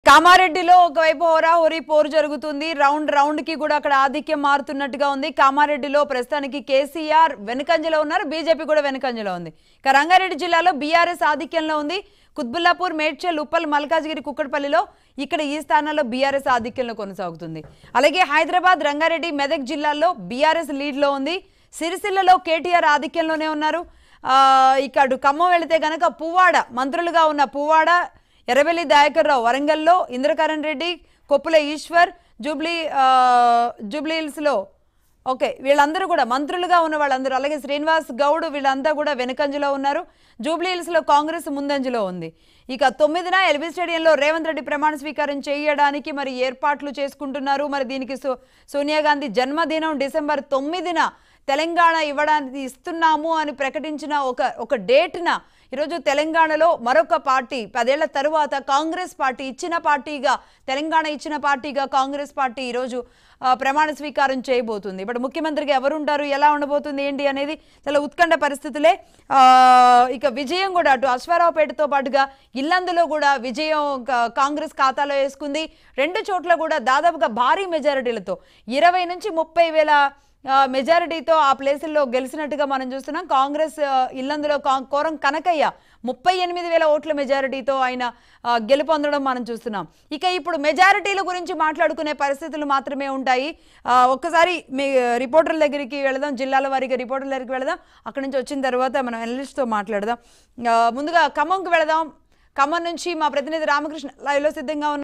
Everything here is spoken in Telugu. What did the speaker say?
కామారెడ్డిలో ఒకవైపు హోరాహోరీ పోరు జరుగుతుంది రౌండ్ రౌండ్ కి కూడా అక్కడ ఆధిక్యం మారుతున్నట్టుగా ఉంది కామారెడ్డిలో ప్రస్తుతానికి కేసీఆర్ వెనుకంజలో ఉన్నారు బీజేపీ కూడా వెనుకంజలో ఉంది ఇక రంగారెడ్డి జిల్లాలో బీఆర్ఎస్ ఆధిక్యంలో ఉంది కుత్బుల్లాపూర్ మేడ్చల్ ఉప్పల్ మల్కాజ్గిరి కుక్కడపల్లిలో ఇక్కడ ఈ స్థానాల్లో బీఆర్ఎస్ ఆధిక్యంలో కొనసాగుతుంది అలాగే హైదరాబాద్ రంగారెడ్డి మెదక్ జిల్లాల్లో బీఆర్ఎస్ లీడ్లో ఉంది సిరిసిల్లలో కేటీఆర్ ఆధిక్యంలోనే ఉన్నారు ఆ, ఇక్కడ ఖమ్మం వెళితే గనక పువ్వాడ మంత్రులుగా ఉన్న పువ్వాడ ఎర్రబెల్లి దయాకర్ రావు వరంగల్లో ఇంద్రకరణ్ రెడ్డి కొప్పుల ఈశ్వర్ జూబ్లీ ఆ, జూబ్లీ హిల్స్లో ఓకే వీళ్ళందరూ కూడా మంత్రులుగా ఉన్న వాళ్ళందరూ అలాగే శ్రీనివాస్ గౌడ్ వీళ్ళంతా కూడా వెనుకంజలో ఉన్నారు జూబ్లీ హిల్స్లో కాంగ్రెస్ ముందంజలో ఉంది ఇక తొమ్మిదిన ఎల్బీ స్టేడియంలో రేవంత్ రెడ్డి ప్రమాణ స్వీకారం చేయడానికి మరి ఏర్పాట్లు చేసుకుంటున్నారు మరి దీనికి సో సోనియా గాంధీ జన్మదినం డిసెంబర్ తొమ్మిదిన తెలంగాణ ఇవ్వడానికి ఇస్తున్నాము అని ప్రకటించిన ఒక ఒక డేట్న ఈరోజు తెలంగాణలో మరొక పార్టీ పదేళ్ల తరువాత కాంగ్రెస్ పార్టీ ఇచ్చిన పార్టీగా తెలంగాణ ఇచ్చిన పార్టీగా కాంగ్రెస్ పార్టీ ఈరోజు ఆ, ప్రమాణ స్వీకారం చేయబోతుంది ఇప్పుడు ముఖ్యమంత్రిగా ఎవరు ఉంటారు ఎలా ఉండబోతుంది ఏంటి అనేది చాలా ఉత్కంఠ పరిస్థితులే ఆ, ఇక విజయం కూడా అటు అశ్వారావుపేటతో పాటుగా ఇల్లందులో కూడా విజయం కా- కాంగ్రెస్ ఖాతాలో వేసుకుంది రెండు చోట్ల కూడా దాదాపుగా భారీ మెజారిటీలతో ఇరవై నుంచి ముప్పై వేల ఆ, మెజారిటీతో ఆ ప్లేసుల్లో గెలిచినట్టుగా మనం చూస్తున్నాం కాంగ్రెస్ ఆ, ఇల్లందులో కా- కోరం కనకయ్య ముప్పై ఎనిమిది వేల ఓట్ల మెజారిటీతో ఆయన ఆ, గెలుపొందడం మనం చూస్తున్నాం ఇక ఇప్పుడు మెజారిటీల గురించి మాట్లాడుకునే పరిస్థితులు మాత్రమే ఉంటాయి ఆ, ఒక్కసారి మీ రిపోర్టర్ల దగ్గరికి వెళదాం జిల్లాల వారికి రిపోర్టర్ల దగ్గరికి వెళదాం అక్కడి నుంచి వచ్చిన తర్వాత మనం అనలిస్ట్తో మాట్లాడదాం ఆ, ముందుగా ఖమ్మంకి వెళదాం ఖమ్మం నుంచి మా ప్రతినిధి రామకృష్ణ లైవ్లో సిద్ధంగా ఉన్నారు